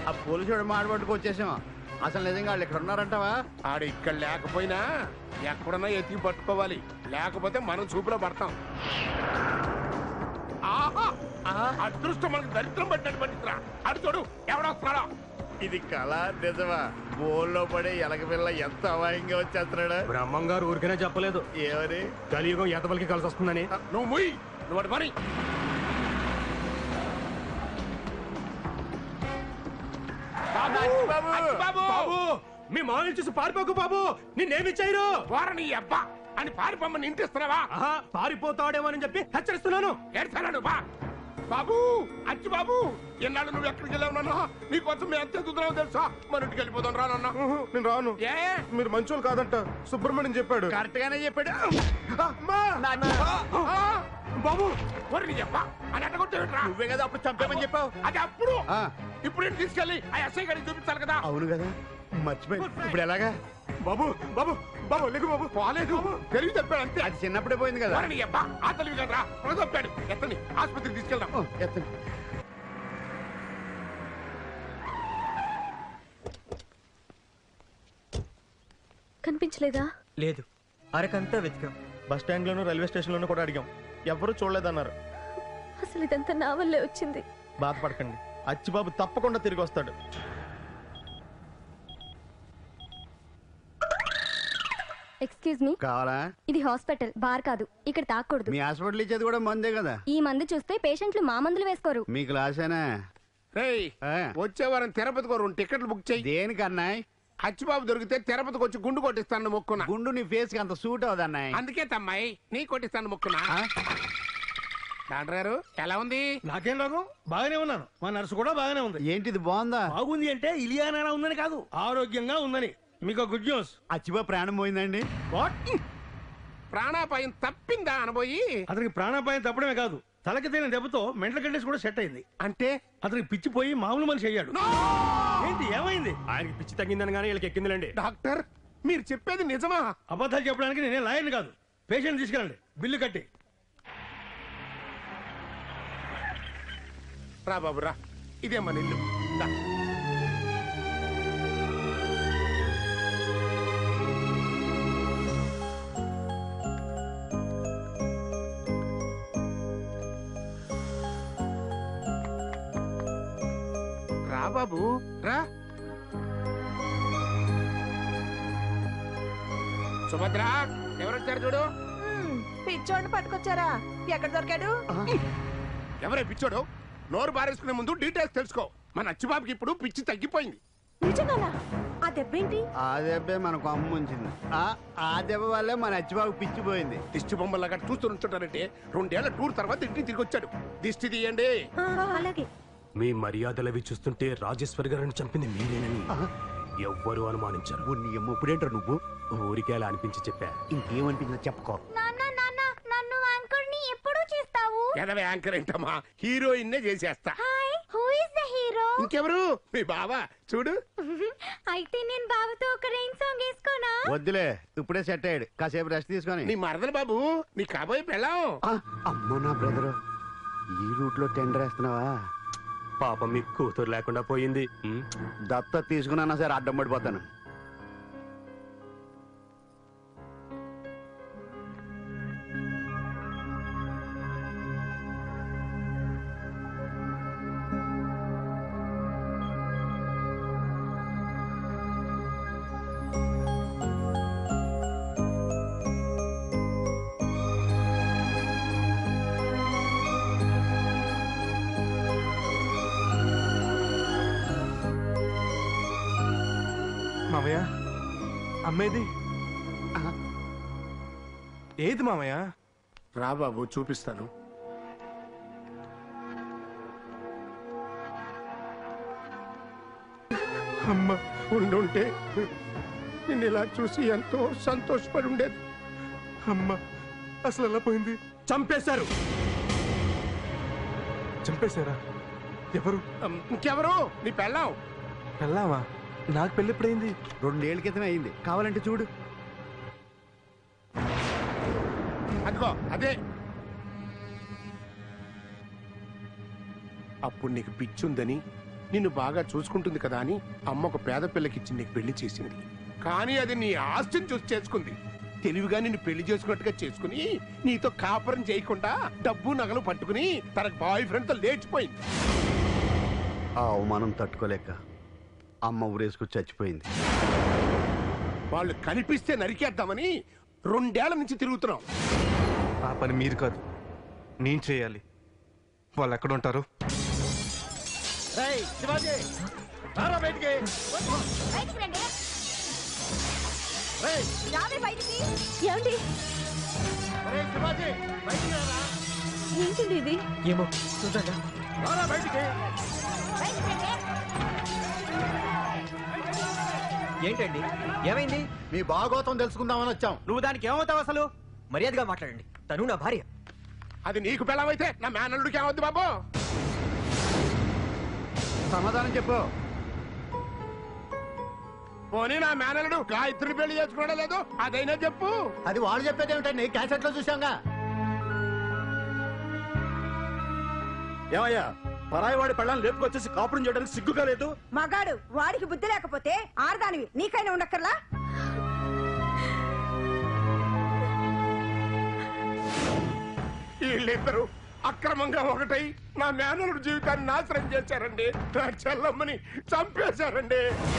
ఆ పోలీసు మాడబట్టుకు వచ్చేసాం అసలు నిజంగా వాళ్ళు ఇక్కడ ఉన్నారంటావా ఆడు ఇక్కడ లేకపోయినా ఎక్కడున్నా ఎతికి పట్టుకోవాలి లేకపోతే మనం చూపులో పడతాం ఆహా అదృష్టం మనకు దరిద్రం పట్టినట్టు పట్టిందిరా అడు చూడు ఎవడొస్తున్నాడో ఇది కళ నిజమా బోల్లో పడే ఎలక పిల్ల ఎంత అమాయంగా వచ్చేస్తున్నాడు బ్రహ్మం గారు ఊరికనే చెప్పలేదు ఏమని కలియుగం ఎతబలికి కలిసి వస్తుందని నువ్వు ముయ్ నువ్వు అటు పని బాబు! అచ్చి బాబు బాబు మీ మామూలు చూసి పారిపోకు బాబు నిన్నేమిచ్చారు వారని అబ్బా అని పారిపోమ్మని ఇంటిస్తున్నావా ఆహా పారిపోతాడేమోనని చెప్పి హెచ్చరిస్తున్నాను ఏడ్చాడు బా బాబు అచ్చి బాబు ఎన్నాళ్ళు నువ్వు ఎక్కడికి వెళ్ళావు నాన్న నీకోసం మేము ఎంత ఎదుగుతున్నావు తెలుసా మన ఇంటికి వెళ్ళిపోతాం రా నాన్న నేను రాను ఏ మీరు మంచోళ్ళు కాదంట సుబ్రహ్మణ్యం చెప్పాడు కరెక్ట్ గానే చెప్పాడు ఆ, బాబు వరి నీ అబ్బా అని అడ్డగొట్టేవిట్రా నువ్వే కదా అప్పుడు చంపేమని చెప్పావు అది అప్పుడు ఆ. ఇప్పుడు ఏంటి తీసుకెళ్ళి ఆ ఎస్ఐ గారికి చూపించాలి కదా అవును కదా మర్చిపోయి ఇప్పుడు ఎలాగా బాబు బాబు బాబు లేకు బాబు పోలేదు తెలివి తప్పాడు అంతే అది చిన్నప్పుడే పోయింది కదా వరి నీ అబ్బా ఆ తెలివి కదరా పొగ తప్పాడు ఎత్తని ఆసుపత్రికి తీసుకెళ్దాం ఓ, ఎత్తండి కనిపించలేదా లేదు అరకంతా వెతికాం బస్ స్టాండ్ లోను రైల్వే స్టేషన్ లోను కూడా అడిగాం ఎవరు చూడలేదన్నారు అసలు ఇదంతా నా వల్లే వచ్చింది బాధపడకండి అచ్చిబాబు తప్పకుండా తిరిగి వస్తాడు ఎక్స్క్యూజ్ మీ కావాలా ఇది హాస్పిటల్ బార్ కాదు ఇక్కడ తాకూడదు మీ హాస్పిటల్ ఇచ్చేది కూడా మందే కదా ఈ మందు చూస్తే పేషెంట్లు మా మందులు వేసుకోరు మీ క్లాసేనా రేయ్ ఆ. వచ్చే వారం తిరుపతికి రెండు టికెట్లు బుక్ చేయి దేనికన్నా అచ్చిబాబు దొరికితే తిరుపతికి వచ్చి గుండు కొట్టిస్తాను మొక్కున గుండు నీ ఫేస్ కి అంత సూట్ అవుదన్నాయ్ అందుకే తమ్మాయి నీ కొట్టిస్తాను మొక్కున డాక్టర్ గారు ఎలా ఉంది నాకేం రోగం బాగానే ఉన్నాను మా నర్సు కూడా బాగానే ఉంది ఏంటిది బాగుందా బాగుంది అంటే ఇలియానా ఉందని కాదు ఆరోగ్యంగా ఉందని మీకు గుడ్ న్యూస్ అచ్చిపో ప్రాణం పోయిందండి వాట్ ప్రాణాపాయం తప్పిందా అనబోయి అతనికి ప్రాణాపాయం తప్పడమే కాదు తలకి తగిన దెబ్బతో మెంటల్ కండిషన్ కూడా సెట్ అయింది అంటే అతనికి పిచ్చిపోయి మామూలు మనిషి అయ్యాడు ఏంటి ఏమైంది ఆయనకి పిచ్చి తగ్గిందని కానీ వీళ్ళకి ఎక్కిందిలేండి డాక్టర్ మీరు చెప్పేది నిజమా అబద్ధాలు చెప్పడానికి నేనే లాయర్ని కాదు పేషెంట్ తీసుకెళ్ళండి బిల్లు కట్టి రా బాబు రా ఇదే మన ఇల్లు దా. రా బాబు రా సుభద్ర ఎవరొచ్చారు చూడు పిచ్చోడిని పట్టుకొచ్చారా ఎక్కడ దొరికాడు ఎవరే పిచ్చోడు నోరు బారేసుకునే ముందు డీటెయిల్స్ తెలుసుకో మన అచ్చిబాబుకి ఇప్పుడు పిచ్చి తగ్గిపోయింది నిజంగానా ఆ దెబ్బేంటి ఆ దెబ్బే మనకు అమ్మ ఉంచింది ఆ ఆ దెబ్బ వల్లే మన అచ్చిబాబు పిచ్చిపోయింది దిష్టి బొమ్మలాగా చూస్తూ ఉంచుంటారంటే రెండేళ్ల టూర్ తర్వాత ఇంటికి తిరిగి వచ్చాడు దిష్టి తీయండి అలాగే మీ మర్యాదలవి చూస్తుంటే రాజేశ్వరి గారిని చంపింది మీరేనని ఎవ్వరు అనుమానించారు ఓ నీ అమ్మ ఇప్పుడేంటారు నువ్వు ఊరికే అలా అనిపించి చెప్పా ఇంకేమనిపించిందో చెప్పుకో నాన్న నాన్న నన్ను యాంకర్ని ఎప్పుడు చేస్తావు ఎదవ యాంకర్ ఏంటమ్మా హీరోయిన్ నే చేసేస్తా hi who is the hero ఇంకెవరు మీ బావా చూడు అయితే నేను బావతో ఒక రెయిన్ సాంగ్ వేసుకోనా వద్దులే ఇప్పుడే సెట్ అయ్యాడు కాసేపు రెస్ట్ తీసుకొని నీ మరదలు బాబు నీ కాబోయే పెళ్ళాం ఆ, అమ్మో నా బ్రదరు ఈ రూట్ లో టెండర్ వేస్తున్నావా పాపం మీకు కూతురు లేకుండా పోయింది ఉమ్. దత్త తీసుకున్నా సరే అడ్డం పడిపోతాను మామయ్య అమ్మేది ఏది మామయ్య రా బాబు చూపిస్తాను అమ్మ ఉండుంటే నిన్ను ఇలా చూసి ఎంతో సంతోషపడి ఉండేది అమ్మ అసలు ఎలా పోయింది చంపేశారు చంపేశారా ఎవరు అమ్, ఇంకెవరు నీ పెళ్ళాం వెళ్ళావా నాకు పెళ్ళి ఎప్పుడైంది రెండేళ్ల క్రితమే అయింది కావాలంటే చూడు అదిగో అదే అప్పుడు నీకు పిచ్చుందని నిన్ను బాగా చూసుకుంటుంది కదా అని అమ్మ ఒక పేద పిల్లకిచ్చి నీకు పెళ్లి చేసింది కానీ అది నీ ఆస్తిని చూసి చేసుకుంది తెలివిగా నిన్ను పెళ్లి చేసుకున్నట్టుగా చేసుకుని నీతో కాపురం చేయకుండా డబ్బు నగలు పట్టుకుని తన బాయ్ ఫ్రెండ్ తో లేచిపోయింది ఆ అవమానం తట్టుకోలేక అమ్మ ఊరేసుకు చచ్చిపోయింది వాళ్ళు కనిపిస్తే నరికేద్దామని రెండేళ్ల నుంచి తిరుగుతున్నాం ఆ పని మీరు కాదు నేను చేయాలి వాళ్ళు ఎక్కడ ఉంటారు శివాజీ రారా బయటికి బయటికి రండి రేయ్, రావే బయటికి ఏమండి రేయ్ శివాజీ బయటికి రారా ఏంటండి ఇది ఏమో చూద్దాం రారా బయటికి బయటికి రండి ఏంటండి ఏమైంది మీ భాగోతం తెలుసుకుందామని వచ్చాం నువ్వు దానికి ఏమవుతావు అసలు మర్యాదగా మాట్లాడండి తను నా భార్య అది నీకు పెళ్ళమైతే నా మేనల్లుడికి ఏమవుద్ది బాబు సమాధానం చెప్పు పోనీ నా మేనల్లుడు గాయత్రి పెళ్లి చేసుకోవడం లేదు అదైనా చెప్పు అది వాళ్ళు చెప్పేది ఏమిటండి క్యాసెట్ లో చూసాంగా ఏమయ్యా పరాయి వాడి పెళ్ళాన్ని లేపుకొచ్చేసి కాపురం చేయడానికి సిగ్గుగా లేదు మగాడు వాడికి బుద్ధి లేకపోతే ఆడదానివి నీకైనా ఉండక్కర్లా వీళ్ళిద్దరూ అక్రమంగా ఒకటై నా మేనల్లుడు జీవితాన్ని నాశనం చేశారండి నా చెల్లమ్మని చంపేశారండి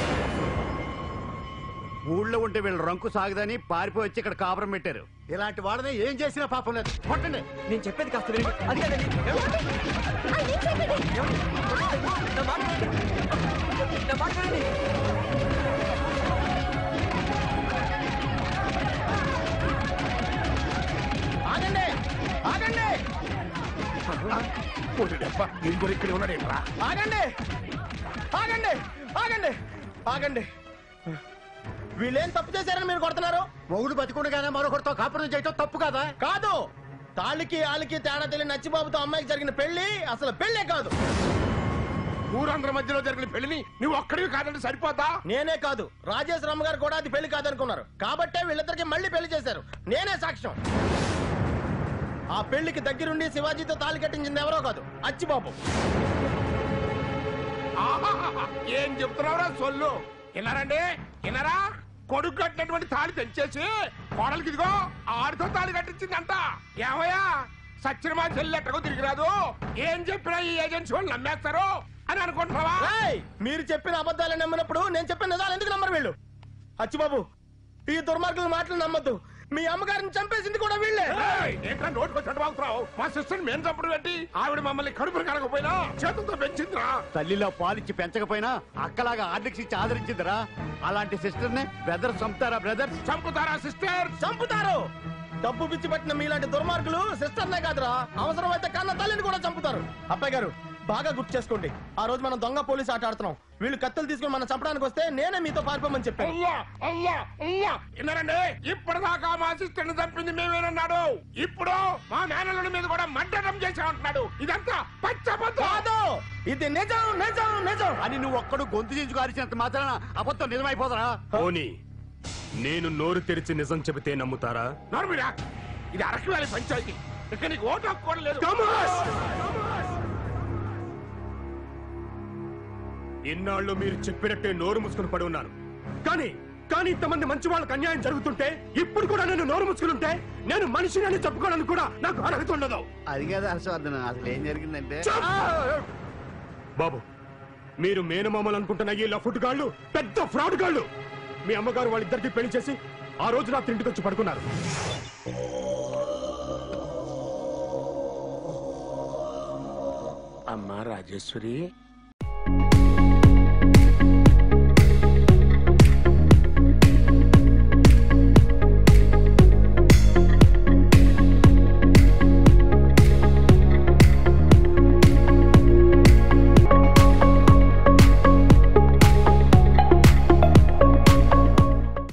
ఊళ్ళో ఉంటే వీళ్ళు రంకు సాగదని పారిపోయి వచ్చి ఇక్కడ కాపురం పెట్టారు ఇలాంటి వాడిని ఏం చేసినా పాపం లేదు కొట్టండి నేను చెప్పేది కాస్త వినండి అది కాదండి ఏమండి? నా మాట వినండి. నా మాట వినండి. ఆగండి ఆగండి పోటీడబ్బా, ఇంకొకరు ఇక్కడ ఉన్నాడేంట్రా ఆగండి ఆగండి ఆగండి ఆగండి వీళ్ళేం తప్పు చేశారని మీరు కొడుతున్నారు మొగుడు బతికుండగానే మరొకరితో కాపురం చేయటం తప్పు కదా కాదు తాళ్ళకి ఆళ్ళకి తేడా తెలియని నచ్చిబాబుతో అమ్మాయికి జరిగిన పెళ్లి అసలు పెళ్ళే కాదు ఊరందరి మధ్యలో జరిగిన పెళ్లిని నువ్వు ఒక్కడివి కాదంటే సరిపోతా నేనే కాదు రాజేశ్వరమ్మ గారు కూడా అది పెళ్లి కాదనుకున్నారు కాబట్టే వీళ్ళిద్దరికి మళ్ళీ పెళ్లి చేశారు నేనే సాక్ష్యం ఆ పెళ్లికి దగ్గరుండి శివాజీతో తాళి కట్టించింది ఎవరో కాదు అచ్చిబాబు ఆహాహాహా, ఏం చెప్తున్నావురా సొల్లు విన్నారండి విన్నారా కొడుకు కట్టినటువంటి తాళి తెంచేసి కోడలికి ఇదిగో ఆడితో తాళి కట్టించిందంట ఏమయ్యా సచ్చిన మా చెల్లి ఎట్టకో తిరిగి రాదు ఏం చెప్పినా ఈ ఏజెన్సీ వాళ్ళు నమ్మేస్తారు అని అనుకుంటున్నావా ఏయ్! మీరు చెప్పిన అబద్ధాలు నమ్మినప్పుడు నేను చెప్పిన నిజాలు ఎందుకు నమ్మరు వీళ్ళు అచ్చిబాబు ఈ దుర్మార్గుల మాటలు నమ్మద్దు మీ అమ్మగారిని చంపేసింది కూడా వీళ్ళే ఏయ్, ఏంట్రా నోటుకొచ్చినట్టు వాగుతున్నావు మా సిస్టర్ మేము చప్పుడు పెట్టి ఆవిడ మమ్మల్ని కడుపులు కడకపోయినా చేతులతో పెంచిందిరా తల్లిలో పాలిచ్చి పెంచకపోయినా అక్కలాగా ఆర్డర్స్ ఇచ్చి ఆదరించిందిరా అలాంటి సిస్టర్ నే బ్రదర్ చంపుతారా బ్రదర్ చంపుతారా సిస్టర్ చంపుతారు డబ్బు పిచ్చి పట్టిన మీలాంటి దుర్మార్గులు సిస్టర్నే కాదురా అవసరమైతే కన్న తల్లిని కూడా చంపుతారు అబ్బాయి గారు బాగా గుర్తు చేసుకోండి ఆ రోజు మనం దొంగ పోలీస్ ఆట ఆడుతున్నాం వీళ్ళు కత్తులు తీసుకుని మనం చంపడానికి వస్తే నేనే మీతో పారిపోమని చెప్పాను అయ్యా అయ్యా అయ్యా విన్నారండి ఇప్పటిదాకా మా సిస్టర్ చంపింది మేమేనన్నాడు ఇప్పుడు మా మేనల్లుడి మీద కూడా మడ్డడం చేసామంటున్నాడు ఇదంతా పచ్చబద్ధం కాదు ఇది నిజం నిజం నిజం అని నువ్వు ఒక్కడు గొంతు చించుకు అరిచినంత మాత్రాన అబద్ధం నిజమైపోతారా పోనీ నేను నోరు తెరిచి నిజం చెబితే నమ్ముతారా నర్మిరా ఇది అరకు వ్యాలీ పంచాయతీ ఇక్కడ నీకు ఓటు హక్కు కూడా లేదు ఇన్నాళ్ళు మీరు చెప్పినట్టే నోరు మూసుకుని పడి ఉన్నాను కానీ కానీ ఇంతమంది మంచి వాళ్ళకి అన్యాయం జరుగుతుంటే ఇప్పుడు కూడా నేను నోరు మూసుకుని ఉంటే నేను మనిషిని అని చెప్పుకోవడానికి కూడా నాకు అర్హత ఉండదు అది కాదు హర్షవర్ధన్ అసలు ఏం జరిగిందంటే బాబు మీరు మేనమామలు అనుకుంటున్న ఈ లఫుట్ గాళ్ళు పెద్ద ఫ్రాడ్ గాళ్ళు మీ అమ్మగారు వాళ్ళిద్దరికి పెళ్లి చేసి ఆ రోజు రాత్రి ఇంటికి వచ్చి పడుకున్నారు అమ్మా రాజేశ్వరి